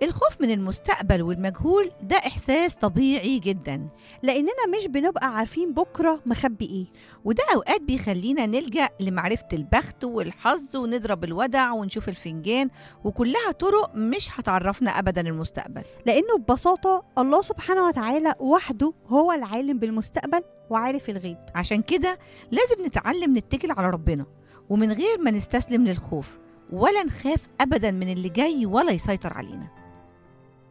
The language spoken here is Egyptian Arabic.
الخوف من المستقبل والمجهول ده إحساس طبيعي جدا لأننا مش بنبقى عارفين بكرة مخبي إيه وده أوقات بيخلينا نلجأ لمعرفة البخت والحظ ونضرب الودع ونشوف الفنجان وكلها طرق مش هتعرفنا أبدا المستقبل لأنه ببساطة الله سبحانه وتعالى وحده هو العالم بالمستقبل وعارف الغيب عشان كده لازم نتعلم نتكل على ربنا ومن غير ما نستسلم للخوف ولا نخاف أبدا من اللي جاي ولا يسيطر علينا